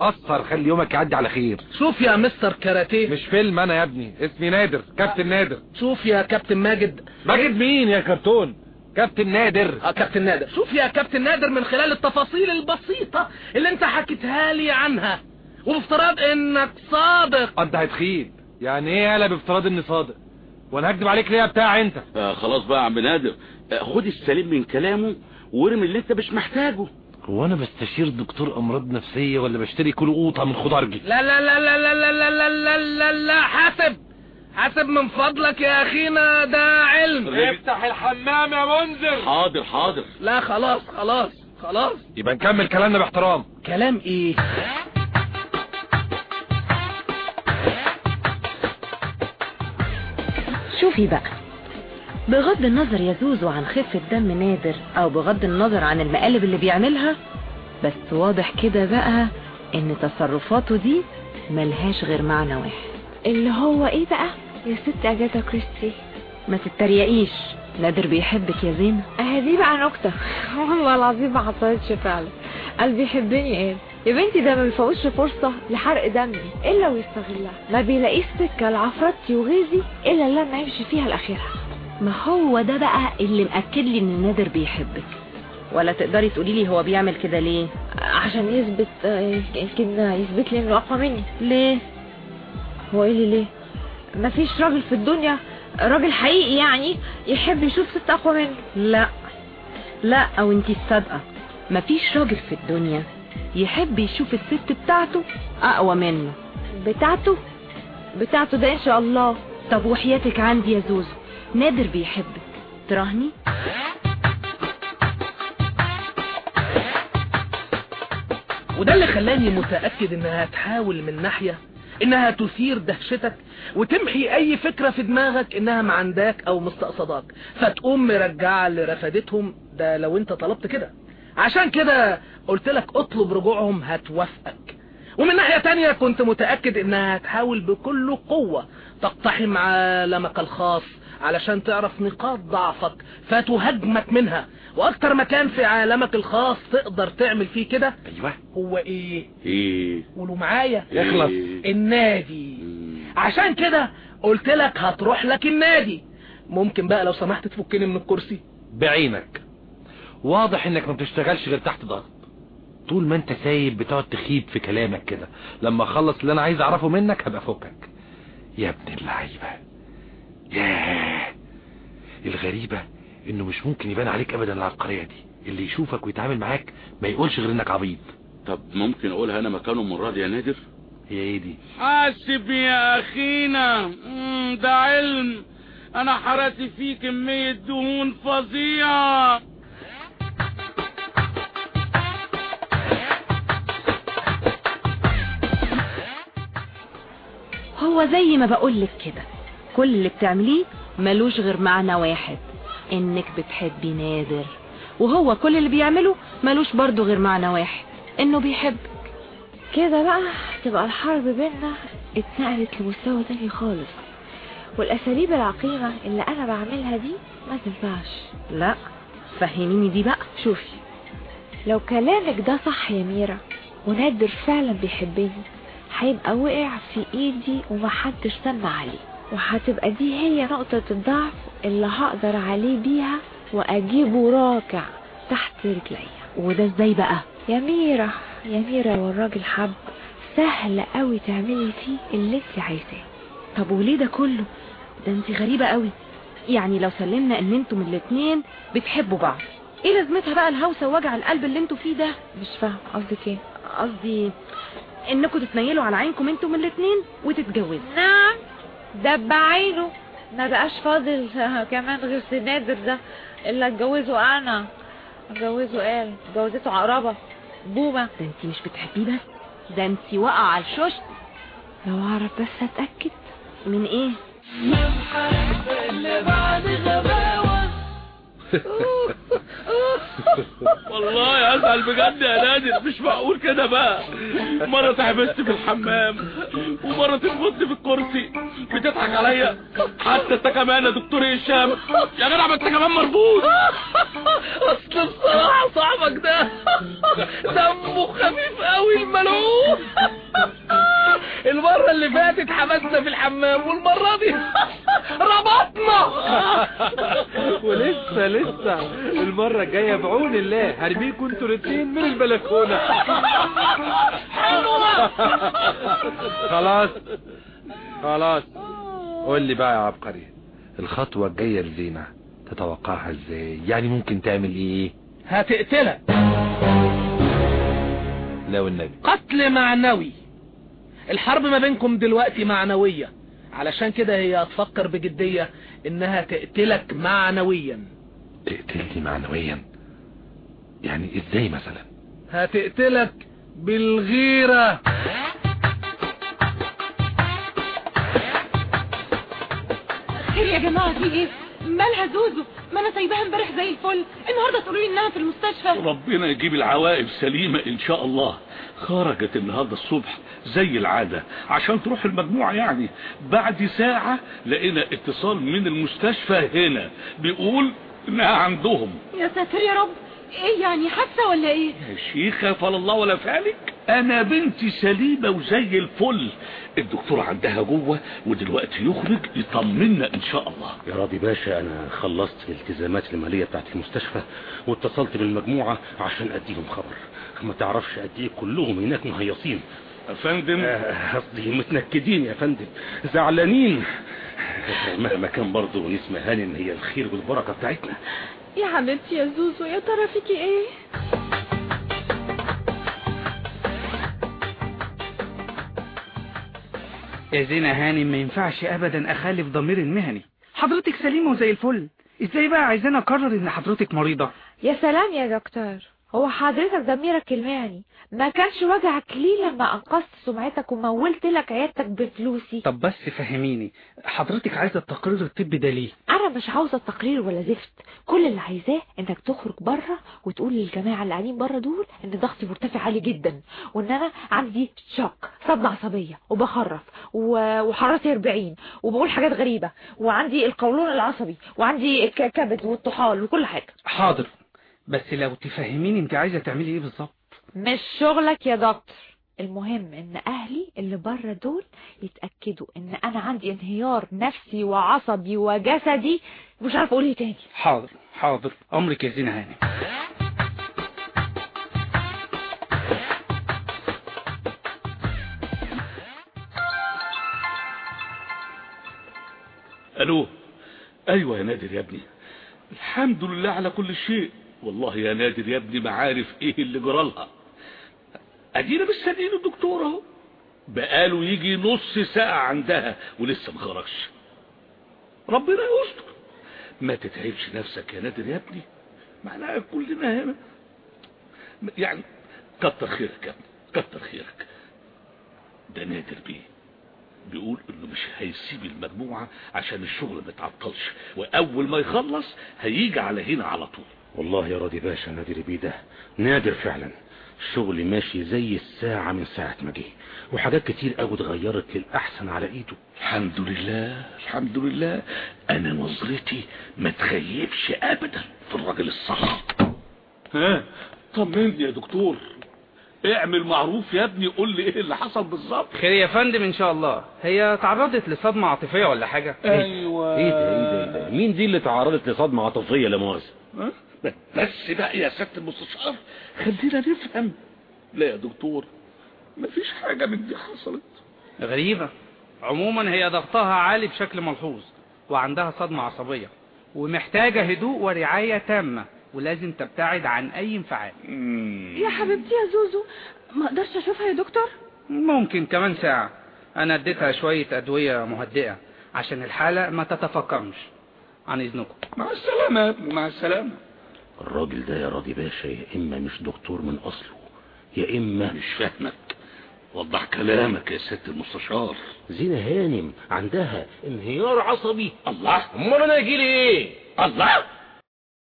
قصر خلي يومك يعدي على خير شوف يا مستر كاراتيه مش فيلم انا يا ابني اسمي نادر كابتن نادر شوف يا كابتن ماجد ماجد مين يا كرتون كابتن نادر اه كابتن نادر شوف يا كابتن نادر من خلال التفاصيل البسيطة اللي انت حكيتها لي عنها وبافتراض انك صادق انت هتخيب يعني ايه يالا بافتراض اني صادق وانا هكدب عليك ليه يا بتاع انت آه خلاص بقى يا عم نادر آه خد السليم من كلامه وارمي اللي انت مش محتاجه هو انا بستشير دكتور امراض نفسيه ولا بشتري كل قوطه من خضارجي لا لا لا لا لا لا لا لا لا لا لا حاسب حاسب من فضلك يا اخينا ده علم افتح الحمام يا منذر حاضر حاضر لا خلاص خلاص خلاص يبقى نكمل كلامنا باحترام كلام ايه شوفي بقى بغض النظر يا زوزو عن خفة دم نادر او بغض النظر عن المقالب اللي بيعملها بس واضح كده بقى ان تصرفاته دي ملهاش غير معنى واحد اللي هو ايه بقى يا ست اجاتا كريستي ما تتريقيش نادر بيحبك يا زينة اه دي بقى نكتة والله العظيم ما حصلتش فعلا قلبي يحبني ايه يا بنتي ده ما بيفوتش فرصة لحرق دمي الا ويستغلها ما بيلاقيش سكة لعفرتي وغيظي الا لما يمشي فيها لاخرها ما هو ده بقى اللي مأكد لي ان نادر بيحبك ولا تقدري تقولي لي هو بيعمل كده ليه عشان يثبت آه، يمكن يثبت لي انه اقوى مني ليه هو ايه اللي ليه مفيش راجل في الدنيا راجل حقيقي يعني يحب يشوف ست اقوى منه لا لا او انتي الصادقة مفيش راجل في الدنيا يحب يشوف الست بتاعته اقوى منه بتاعته بتاعته ده ان شاء الله طب وحياتك عندي يا زوزو نادر بيحبك تراهني وده اللي خلاني متأكد انها تحاول من ناحية انها تثير دهشتك وتمحي اي فكرة في دماغك انها معنداك او مستقصداك فتقوم مرجعة اللي رفضتهم ده لو انت طلبت كده عشان كده قلت لك اطلب رجوعهم هتوافقك ومن ناحية تانية كنت متأكد انها هتحاول بكل قوة تقتحم عالمك الخاص علشان تعرف نقاط ضعفك فتهاجمك منها واكتر مكان في عالمك الخاص تقدر تعمل فيه كده ايوه هو ايه ايه قولوا معايا اخلص. إيه؟ النادي مم. عشان كده قلت لك هتروح لك النادي ممكن بقى لو سمحت تفكني من الكرسي بعينك واضح انك ما بتشتغلش غير تحت ضغط طول ما انت سايب بتقعد تخيب في كلامك كده لما اخلص اللي انا عايز اعرفه منك هبقى فكك يا ابن اللعيبه ياه الغريبة انه مش ممكن يبان عليك ابدا العبقرية دي اللي يشوفك ويتعامل معاك ما يقولش غير انك عبيط طب ممكن اقولها انا مكانه المرة دي يا نادر هي ايه دي حاسب يا اخينا مم، ده علم انا حرقت فيه كمية دهون فظيعة هو زي ما بقولك كده كل اللي بتعمليه ملوش غير معنى واحد انك بتحبي نادر وهو كل اللي بيعمله ملوش برضو غير معنى واحد انه بيحبك كده بقى تبقى الحرب بينا اتنقلت لمستوى تاني خالص والاساليب العقيمة اللي انا بعملها دي ما تنفعش لا فهميني دي بقى شوفي لو كلامك ده صح يا ميرا ونادر فعلا بيحبني هيبقى وقع في ايدي ومحدش سمع عليه وهتبقى دي هي نقطة الضعف اللي هقدر عليه بيها واجيبه راكع تحت رجليا وده ازاي بقى يا ميرا يا ميرا لو الراجل حب سهل قوي تعملي فيه اللي انت عايزاه طب وليه ده كله ده انت غريبة قوي يعني لو سلمنا ان انتم الاتنين بتحبوا بعض ايه لازمتها بقى الهوسة ووجع القلب اللي انتوا فيه ده مش فاهم قصدك ايه قصدي انكم تتنيلوا على عينكم انتم الاتنين وتتجوزوا نعم ده بعينه ما بقاش فاضل كمان غير سنادر ده اللي اتجوزه انا اتجوزه قال اتجوزته عقربة بومة ده انت مش بتحبيه بس ده انت واقعة على الشوش لو اعرف بس اتأكد من ايه والله ازعل بجد يا نادر مش معقول كده بقى مرة تحبست في الحمام ومرة تنفض في الكرسي بتضحك عليا حتى انت كمان يا دكتور هشام يا جدع ما انت كمان مربوط اصل بصراحة صاحبك ده دمه خفيف قوي الملعون اللي فاتت حبسنا في الحمام والمرة دي ربطنا ولسه لسه المرة الجاية بعون الله هرميكوا انتوا الاتنين من البلكونة خلاص خلاص قول لي بقى يا عبقري الخطوة الجاية لزينة تتوقعها ازاي يعني ممكن تعمل ايه هتقتلك لا والنبي قتل معنوي الحرب ما بينكم دلوقتي معنوية علشان كده هي هتفكر بجدية انها تقتلك معنويا تقتلني معنويا يعني ازاي مثلا هتقتلك بالغيرة خير يا جماعة في ايه مالها زوزو ما انا سايباها امبارح زي الفل النهارده تقولوا لي انها في المستشفى ربنا يجيب العواقب سليمة ان شاء الله خرجت النهاردة الصبح زي العادة عشان تروح المجموعة يعني بعد ساعة لقينا اتصال من المستشفى هنا بيقول انها عندهم يا ساتر يا رب ايه يعني حادثة ولا ايه يا شيخة فلا الله ولا فعلك انا بنتي سليمة وزي الفل الدكتور عندها جوه ودلوقتي يخرج يطمنا ان شاء الله يا راضي باشا انا خلصت الالتزامات المالية بتاعت المستشفى واتصلت بالمجموعة عشان اديهم خبر ما تعرفش قد ايه كلهم هناك مهيصين يا فندم آه، قصدي متنكدين يا فندم زعلانين مهما كان برضه نسمة هانم هي الخير والبركة بتاعتنا يا حبيبتي يا زوزو يا ترى فيكي ايه يا زينة هانم ما ينفعش ابدا اخالف ضمير المهني حضرتك سليمة وزي الفل ازاي بقى عايزين اقرر ان حضرتك مريضة يا سلام يا دكتور هو حضرتك ضميرك المعني ما كانش وجعك ليه لما انقذت سمعتك ومولت لك عيادتك بفلوسي طب بس فهميني حضرتك عايزة التقرير الطبي ده ليه انا مش عاوزه تقرير ولا زفت كل اللي عايزاه انك تخرج بره وتقول للجماعه اللي قاعدين بره دول ان ضغطي مرتفع عالي جدا وان انا عندي شوك صدمه عصبيه وبخرف و- وحرارتي 40 وبقول حاجات غريبه وعندي القولون العصبي وعندي الكبد والطحال وكل حاجه حاضر بس لو تفهميني انت عايزة تعملي ايه بالظبط مش شغلك يا دكتور المهم ان اهلي اللي بره دول يتاكدوا ان انا عندي انهيار نفسي وعصبي وجسدي مش عارفه اقول ايه تاني حاضر حاضر امرك يا زينة هانم الو ايوه يا نادر يا ابني الحمد لله على كل شيء والله يا نادر يا ابني ما عارف ايه اللي جرالها ادينا مستنيين الدكتور اهو بقاله يجي نص ساعة عندها ولسه ما خرجش ربنا يستر ما تتعبش نفسك يا نادر يا ابني معناها كلنا هنا يعني كتر خيرك يا ابني كتر خيرك ده نادر بيه بيقول انه مش هيسيب المجموعة عشان الشغل ما يتعطلش واول ما يخلص هيجي على هنا على طول والله يا راضي باشا نادر بيه ده نادر فعلا الشغل ماشي زي الساعة من ساعة ما جه وحاجات كتير قوي اتغيرت للأحسن على ايده الحمد لله الحمد لله انا نظرتي ما تخيبش ابدا في الراجل الصح ها طمني يا دكتور اعمل معروف يا ابني قول لي ايه اللي حصل بالظبط خير يا فندم ان شاء الله هي تعرضت لصدمة عاطفية ولا حاجة ايوه ايه ده ايه ده, إيه ده مين دي اللي تعرضت لصدمة عاطفية لا مؤاخذة ها؟ بس بقى يا سيادة المستشار خلينا نفهم لا يا دكتور مفيش حاجة من دي حصلت غريبة عموما هي ضغطها عالي بشكل ملحوظ وعندها صدمة عصبية ومحتاجة هدوء ورعاية تامة ولازم تبتعد عن اي انفعال يا حبيبتي يا زوزو ما اقدرش اشوفها يا دكتور ممكن كمان ساعة انا اديتها شوية ادوية مهدئة عشان الحالة ما تتفاقمش عن اذنكم مع السلامة يا ابني مع السلامة الراجل ده يا راضي باشا يا اما مش دكتور من اصله يا اما مش فاهمك وضح كلامك يا سيادة المستشار زينة هانم عندها انهيار عصبي الله امال انا يجيلي ايه الله